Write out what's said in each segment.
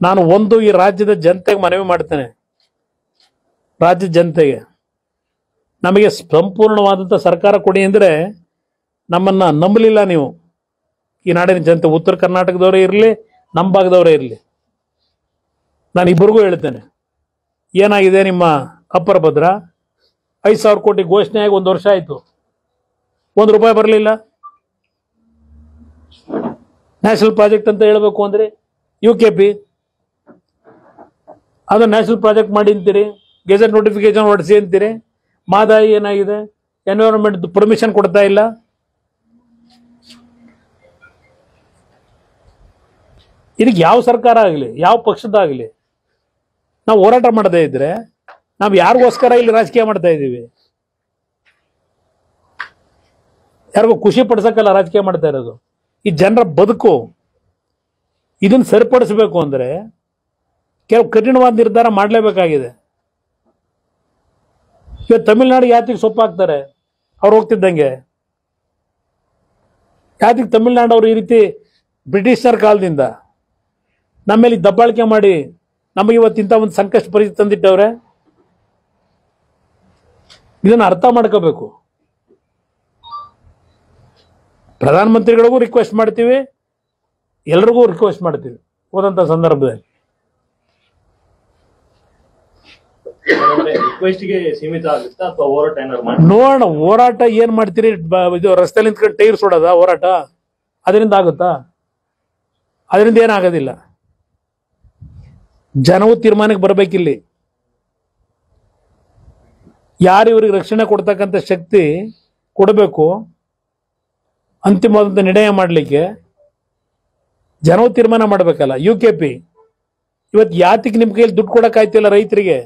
ನಾನು ಒಂದು ಈ ರಾಜ್ಯದ ಜನತೆಗೆ ಮನವಿ ಮಾಡ್ತೇನೆ ರಾಜ್ಯದ ಜನತೆಗೆ ನಮಗೆ ಸಂಪೂರ್ಣವಾದಂಥ ಸರ್ಕಾರ ಕೊಡಿ ಅಂದರೆ ನಮ್ಮನ್ನ ನಂಬಲಿಲ್ಲ ನೀವು ಈ ನಾಡಿನ ಜನತೆ ಉತ್ತರ ಕರ್ನಾಟಕದವರೇ ಇರಲಿ ನಮ್ಮ ಭಾಗದವರೇ ಇರಲಿ ನಾನು ಇಬ್ಬರಿಗೂ ಹೇಳ್ತೇನೆ ಏನಾಗಿದೆ ನಿಮ್ಮ ಅಪ್ಪರ ಭದ್ರ ಐದು ಸಾವಿರ ಕೋಟಿ ಘೋಷಣೆ ಆಗಿ ಒಂದು ವರ್ಷ ಆಯಿತು ಒಂದು ರೂಪಾಯಿ ಬರಲಿಲ್ಲ ನ್ಯಾಷನಲ್ ಪ್ರಾಜೆಕ್ಟ್ ಅಂತ ಹೇಳಬೇಕು ಅಂದ್ರೆ ಯು ಕೆ ಪಿ ಅದು ನ್ಯಾಷನಲ್ ಪ್ರಾಜೆಕ್ಟ್ ಮಾಡಿ ಅಂತೀರಿ ಗೆಜೆಟ್ ನೋಟಿಫಿಕೇಶನ್ ಹೊಡಿಸಿ ಅಂತೀರಿ ಮಾದಾಯಿ ಏನಾಗಿದೆ ಎನ್ವಿರಾನ್ಮೆಂಟ್ ಪರ್ಮಿಷನ್ ಕೊಡ್ತಾ ಇಲ್ಲ ಇದಕ್ಕೆ ಯಾವ ಸರ್ಕಾರ ಆಗಲಿ ಯಾವ ಪಕ್ಷದಾಗಲಿ ನಾವು ಹೋರಾಟ ಮಾಡದೇ ಇದ್ರೆ ನಾವು ಯಾರಿಗೋಸ್ಕರ ಇಲ್ಲಿ ರಾಜಕೀಯ ಮಾಡ್ತಾ ಇದ್ದೀವಿ ಯಾರಿಗೂ ಖುಷಿ ಪಡಿಸಕ್ಕಲ್ಲ ರಾಜಕೀಯ ಮಾಡ್ತಾ ಇರೋದು ಈ ಜನರ ಬದುಕು ಇದನ್ನ ಸರಿಪಡಿಸಬೇಕು ಅಂದ್ರೆ ಕೆಲವು ಕಠಿಣವಾದ ನಿರ್ಧಾರ ಮಾಡಲೇಬೇಕಾಗಿದೆ ಇವತ್ತು ತಮಿಳ್ನಾಡು ಯಾತಿಗೆ ಸೊಪ್ಪು ಹಾಕ್ತಾರೆ ಅವ್ರು ಹೋಗ್ತಿದ್ದಂಗೆ ಯಾತಿಗೆ ತಮಿಳ್ನಾಡು ಅವರು ಈ ರೀತಿ ಬ್ರಿಟಿಷರ ಕಾಲದಿಂದ ನಮ್ಮೇಲೆ ದಬ್ಬಾಳಿಕೆ ಮಾಡಿ ನಮಗೆ ಇವತ್ತಿಂತ ಒಂದು ಸಂಕಷ್ಟ ಪರಿಸ್ಥಿತಿ ತಂದಿಟ್ಟವ್ರೆ ಇದನ್ನ ಅರ್ಥ ಮಾಡ್ಕೋಬೇಕು ಪ್ರಧಾನಮಂತ್ರಿಗಳಿಗೂ ರಿಕ್ವೆಸ್ಟ್ ಮಾಡ್ತೀವಿ ಎಲ್ರಿಗೂ ರಿಕ್ವೆಸ್ಟ್ ಮಾಡ್ತೀವಿ ಹೋದಂಥ ಸಂದರ್ಭದಲ್ಲಿ ರಿಕ್ವೆಸ್ಟ್ಗೆ ಸೀಮಿತ ಆಗುತ್ತಾ ಅಥವಾ ಹೋರಾಟ ಏನಾದ್ರು ಮಾಡಿ ನೋಡೋಣ ಹೋರಾಟ ಏನ್ ಮಾಡ್ತೀರಿ ಬ- ಇದು ರಸ್ತೆಯಲ್ಲಿ ನಿಂತ್ಕೊಂಡು ಟೈರ್ ಸುಡೋದ ಹೋರಾಟ ಅದರಿಂದ ಆಗುತ್ತಾ ಅದರಿಂದ ಏನಾಗೋದಿಲ್ಲ ಜನವು ತೀರ್ಮಾನಕ್ಕೆ ಬರ್ಬೇಕಿಲ್ಲಿ ಯಾರು ಇವ್ರಿಗೆ ರಕ್ಷಣೆ ಕೊಡ್ತಕ್ಕಂಥ ಶಕ್ತಿ ಕೊಡಬೇಕು ಅಂತಿಮವಾದಂಥ ನಿರ್ಣಯ ಮಾಡಲಿಕ್ಕೆ ಜನವು ತೀರ್ಮಾನ ಮಾಡಬೇಕಲ್ಲ ಯು ಕೆ ಪಿ ಇವತ್ತು ಯಾತಿಗೆ ನಿಮ್ಮ ಕೈಯಲ್ಲಿ ದುಡ್ಡು ಕೊಡಕ್ಕಾಯ್ತಿಲ್ಲ ರೈತರಿಗೆ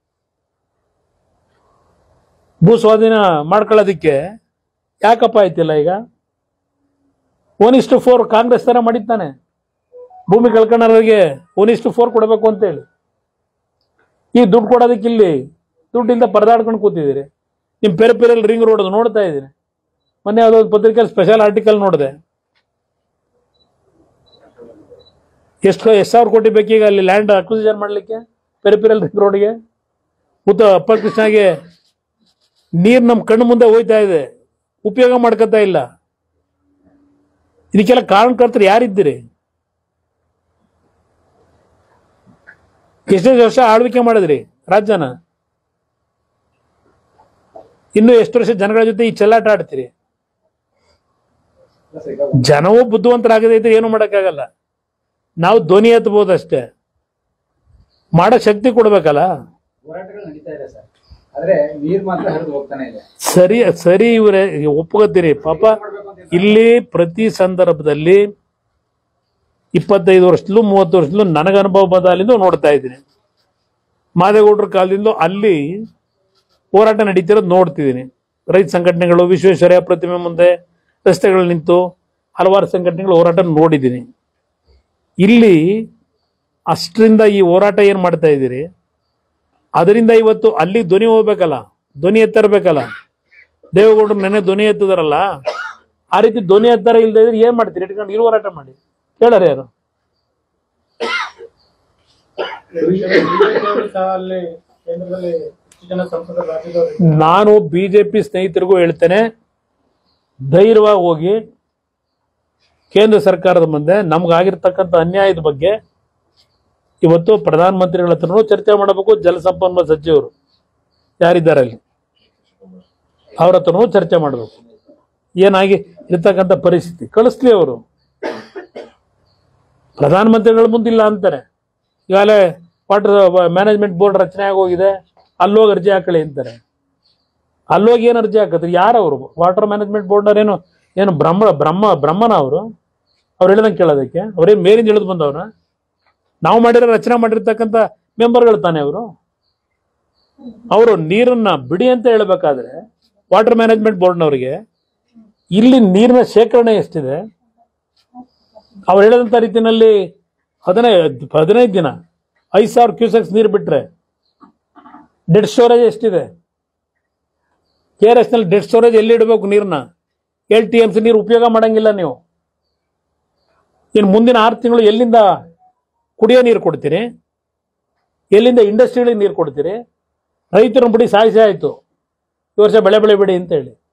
ಭೂ ಸ್ವಾಧೀನ ಮಾಡ್ಕೊಳ್ಳೋದಕ್ಕೆ ಯಾಕಪ್ಪ ಆಯ್ತಿಲ್ಲ ಈಗ ಒನ್ ಇಷ್ಟು ಫೋರ್ ಕಾಂಗ್ರೆಸ್ ತರ ಮಾಡಿದ್ದಾನೆ ಭೂಮಿ ಕಳ್ಕೊಂಡವ್ರಿಗೆ ಒನ್ ಇಷ್ಟು ಫೋರ್ ಕೊಡಬೇಕು ಅಂತೇಳಿ ಈ ದುಡ್ಡು ಕೊಡೋದಕ್ಕೆ ಇಲ್ಲಿ ದುಡ್ಡಿಂದ ಪರದಾಡ್ಕೊಂಡು ಕೂತಿದ್ದೀರಿ ನಿಮ್ಮ ಪೆರೆ ಪೆರೆಲ್ ರಿಂಗ್ ರೋಡ್ ನೋಡ್ತಾ ಇದ್ದೀನಿ ಮೊನ್ನೆ ಯಾವುದೋ ಒಂದು ಪತ್ರಿಕೆಯಲ್ಲಿ ಸ್ಪೆಷಲ್ ಆರ್ಟಿಕಲ್ ನೋಡಿದೆ ಎಷ್ಟು ಎಷ್ಟು ಸಾವಿರ ಕೋಟಿ ಬೇಕೀಗ ಅಲ್ಲಿ ಲ್ಯಾಂಡ್ ಅಕ್ವಿಸಿಷನ್ ಮಾಡಲಿಕ್ಕೆ ಪೆರಿಪಿರಲ್ ರಿಂಗ್ ರೋಡ್ಗೆ ಮುತ್ತ ಅಪ್ಪರ್ ಕೃಷ್ಣಗೆ ನೀರು ನಮ್ಮ ಕಣ್ಣು ಮುಂದೆ ಹೋಯ್ತಾ ಇದೆ ಉಪಯೋಗ ಮಾಡ್ಕೊತಾ ಇಲ್ಲ ಇದಕ್ಕೆಲ್ಲ ಕಾರಣಕರ್ತರು ಯಾರಿದ್ದೀರಿ ಎಷ್ಟೆಷ್ಟು ವರ್ಷ ಆಳ್ವಿಕೆ ಮಾಡಿದ್ರಿ ರಾಜ್ಯನ ಇನ್ನು ಎಷ್ಟು ವರ್ಷ ಜನಗಳ ಜೊತೆ ಈ ಚೆಲ್ಲಾಟ ಆಡ್ತೀರಿ ಜನವೂ ಬುದ್ಧಿವಂತರಾಗದೇ ಇದ್ರೆ ಏನು ಮಾಡೋಕ್ಕಾಗಲ್ಲ ನಾವು ಧ್ವನಿ ಎತ್ತಬಹುದು ಅಷ್ಟೇ ಮಾಡೋ ಶಕ್ತಿ ಕೊಡ್ಬೇಕಲ್ಲ ಹೋರಾಟಗಳು ನಡೀತಾ ಇದೆ ಸರ್ ಆದ್ರೆ ನೀರ್ ಮಾತ್ರ ಹರಿದು ಹೋಗ್ತಾನೆ ಇದೆ ಸರಿ ಸರಿ ಇವರೇ ಒಪ್ಕೋತೀರಿ ಪಾಪ ಇಲ್ಲಿ ಪ್ರತಿ ಸಂದರ್ಭದಲ್ಲಿ ಇಪ್ಪತ್ತೈದು ವರ್ಷದಲ್ಲೂ ಮೂವತ್ತು ವರ್ಷದಲ್ಲೂ ನನಗೆ ಅನುಭವ ಬದಲಿಂದ ನೋಡ್ತಾ ಇದ್ದೀನಿ ಮಾದೇಗೌಡರ ಕಾಲದಿಂದ ಅಲ್ಲಿ ಹೋರಾಟ ನಡೀತಿರೋದು ನೋಡ್ತಿದ್ದೀನಿ ರೈತ ಸಂಘಟನೆಗಳು ವಿಶ್ವೇಶ್ವರಯ್ಯ ಪ್ರತಿಮೆ ಮುಂದೆ ರಸ್ತೆಗಳು ನಿಂತು ಹಲವಾರು ಸಂಘಟನೆಗಳು ಹೋರಾಟ ನೋಡಿದ್ದೀನಿ ಇಲ್ಲಿ ಅಷ್ಟರಿಂದ ಈ ಹೋರಾಟ ಏನು ಮಾಡ್ತಾ ಇದ್ದೀರಿ ಅದರಿಂದ ಇವತ್ತು ಅಲ್ಲಿ ಧ್ವನಿ ಹೋಗ್ಬೇಕಲ್ಲ ಧ್ವನಿ ಎತ್ತರಬೇಕಲ್ಲ ದೇವೇಗೌಡರು ನೆನೆ ಧ್ವನಿ ಎತ್ತದಾರಲ್ಲ ಆ ರೀತಿ ಧ್ವನಿ ಎತ್ತರ ಇಲ್ಲದೆ ಇದ್ರೆ ಏನ್ ಮಾಡ್ತೀರಿ ಇಟ್ಕೊಂಡು ಇರು ಹೋರಾಟ ಮಾಡಿ ಹೇಳಾರ ಯಾರು ಬಿಜೆಪಿಯವರು ಸಹ ಅಲ್ಲಿ ಕೇಂದ್ರದಲ್ಲಿ ಹೆಚ್ಚು ಜನ ಸಂಸದರು ರಾಜ್ಯದವರು ನಾನು ಬಿಜೆಪಿ ಸ್ನೇಹಿತರಿಗೂ ಹೇಳ್ತೇನೆ ಧೈರ್ಯವಾಗಿ ಹೋಗಿ ಕೇಂದ್ರ ಸರ್ಕಾರದ ಮುಂದೆ ನಮ್ಗಾಗಿರ್ತಕ್ಕಂಥ ಅನ್ಯಾಯದ ಬಗ್ಗೆ ಇವತ್ತು ಪ್ರಧಾನಮಂತ್ರಿಗಳ ಹತ್ರನೂ ಚರ್ಚೆ ಮಾಡಬೇಕು ಜಲಸಂಪನ್ಮೂಲ ಸಚಿವರು ಯಾರಿದ್ದಾರೆ ಅಲ್ಲಿ ಅವ್ರ ಹತ್ರನೂ ಚರ್ಚೆ ಮಾಡಬೇಕು ಏನಾಗಿ ಇರ್ತಕ್ಕಂಥ ಪರಿಸ್ಥಿತಿ ಕಳಿಸ್ಲಿ ಅವರು ಪ್ರಧಾನಮಂತ್ರಿಗಳ ಮುಂದಿಲ್ಲ ಅಂತಾರೆ ಈಗಾಗಲೇ ವಾಟರ್ ಮ್ಯಾನೇಜ್ಮೆಂಟ್ ಬೋರ್ಡ್ ರಚನೆ ಆಗೋಗಿದೆ ಅಲ್ಲೋಗಿ ಅರ್ಜಿ ಹಾಕಳಿ ಅಂತಾರೆ ಅಲ್ಲೋಗಿ ಏನು ಅರ್ಜಿ ಹಾಕತ್ರಿ ಯಾರವರು ವಾಟರ್ ಮ್ಯಾನೇಜ್ಮೆಂಟ್ ಬೋರ್ಡ್ನವ್ರು ಏನು ಏನು ಬ್ರಹ್ಮ ಬ್ರಹ್ಮ ಬ್ರಹ್ಮನ ಅವರು ಅವ್ರು ಹೇಳ್ದಂಗೆ ಕೇಳೋದಕ್ಕೆ ಅವ್ರೇನು ಮೇಲಿಂದ ಇಳಿದು ಬಂದವ್ರ ನಾವು ಮಾಡಿರೋ ರಚನೆ ಮಾಡಿರ್ತಕ್ಕಂಥ ಮೆಂಬರ್ಗಳು ತಾನೇ ಅವರು ಅವರು ನೀರನ್ನ ಬಿಡಿ ಅಂತ ಹೇಳ್ಬೇಕಾದ್ರೆ ವಾಟರ್ ಮ್ಯಾನೇಜ್ಮೆಂಟ್ ಬೋರ್ಡ್ನವರಿಗೆ ಇಲ್ಲಿ ನೀರಿನ ಶೇಖರಣೆ ಎಷ್ಟಿದೆ ಅವ್ರು ಹೇಳಿದಂಥ ರೀತಿಯಲ್ಲಿ ಹದಿನೈದು ಹದಿನೈದು ದಿನ ಐದು ಸಾವಿರ ಕ್ಯೂಸೆಕ್ಸ್ ನೀರು ಬಿಟ್ರೆ ಡೆಡ್ ಸ್ಟೋರೇಜ್ ಎಷ್ಟಿದೆ ಕೆ ಆರ್ ಎಸ್ ನಲ್ಲಿ ಡೆಡ್ ಸ್ಟೋರೇಜ್ ಎಲ್ಲಿ ಇಡಬೇಕು ನೀರನ್ನ ಎಲ್ ಟಿ ಎಮ್ ಸಿ ನೀರು ಉಪಯೋಗ ಮಾಡಂಗಿಲ್ಲ ನೀವು ಇನ್ನು ಮುಂದಿನ ಆರು ತಿಂಗಳು ಎಲ್ಲಿಂದ ಕುಡಿಯೋ ನೀರು ಕೊಡ್ತೀರಿ ಎಲ್ಲಿಂದ ಇಂಡಸ್ಟ್ರಿಗಳಿಗೆ ನೀರು ಕೊಡ್ತೀರಿ ರೈತರನ್ನ ಬಿಡಿ ಸಾಯಿಸಿ ಆಯಿತು ಈ ವರ್ಷ ಬೆಳೆ ಬೆಳೆ ಬಿಡಿ ಅಂತ ಹೇಳಿ